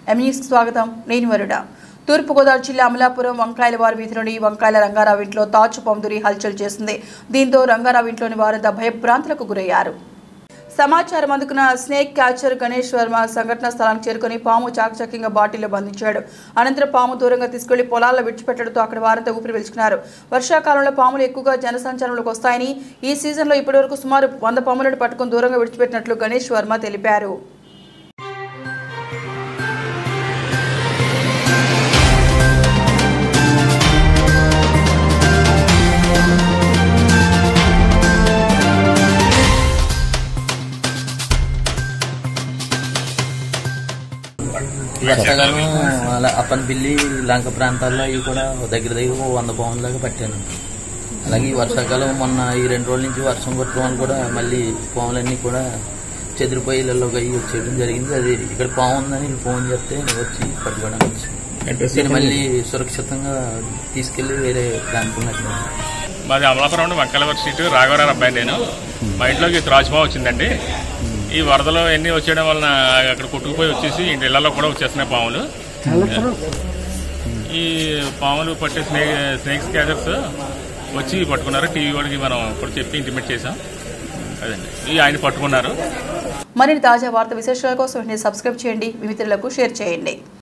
ఎంఈస్ స్వాగతం నేను వరుడ తూర్పుగోదావరి జిల్లా అమలాపురం వంకాయల వారి వీధిలోని వంకాయల రంగారావు ఇంట్లో తాచు పందురి హల్చల్ చేసింది దీంతో రంగారావు ఇంట్లోని వారంతా భయభ్రాంతులకు గురయ్యారు సమాచారం అందుకున్న స్నేక్ క్యాచర్ గణేష్ వర్మ సంఘటనా స్థలానికి చేరుకుని పాము చాకచక్యంగా బాటిల్లో బంధించాడు అనంతరం పాము దూరంగా తీసుకెళ్లి పొలాల్లో విడిచిపెట్టడంతో అక్కడ వారంతా ఊపిరి పీల్చుకున్నారు వర్షాకాలంలో పాములు ఎక్కువగా జనసంచారంలోకి వస్తాయని ఈ సీజన్లో ఇప్పటివరకు సుమారు వంద పాములను పట్టుకుని దూరంగా విడిచిపెట్టినట్లు గణేష్ వర్మ తెలిపారు వర్షాకాలం అలా అప్పనపిల్లి లంక ప్రాంతాల్లో అవి కూడా దగ్గర దగ్గర ఓ వంద పౌండ్ దాకా పట్టాను అలాగే ఈ వర్షాకాలం మొన్న ఈ రెండు రోజుల నుంచి వర్షం కొట్టడం వల్ల కూడా మళ్ళీ పాములన్నీ కూడా చెదిరిపోయి ఇళ్ళలోకి అయ్యి వచ్చేయడం జరిగింది అది ఇక్కడ పాము ఉందని ఫోన్ చేస్తే వచ్చి పట్టుకోవడానికి వచ్చి దీన్ని మళ్ళీ సురక్షితంగా తీసుకెళ్లి వేరే ప్రాంతం మాది అమలాపురం నుండి వంకలవర్ స్ట్రీట్ రాఘవరావు అబ్బాయి నేను మా ఇంట్లోకి త్రాచుపాము వచ్చిందండి ఈ వరదలు ఎన్ని వచ్చేయడం వలన అక్కడ కొట్టుకుపోయి వచ్చేసి ఇంటి ఇళ్లలో కూడా వచ్చేస్తున్నాయి పాములు ఈ పాములు పట్టే స్నే స్నేక్స్ క్యాచర్స్ వచ్చి పట్టుకున్నారు టీవీ వాడికి మనం ఇప్పుడు చెప్పి ఇంటిమేట్ చేసాం అదండి ఈ ఆయన పట్టుకున్నారు మరిన్ని తాజా వార్త విశేషాల కోసం వెంటనే సబ్స్క్రైబ్ చేయండి మీ మిత్రులకు షేర్ చేయండి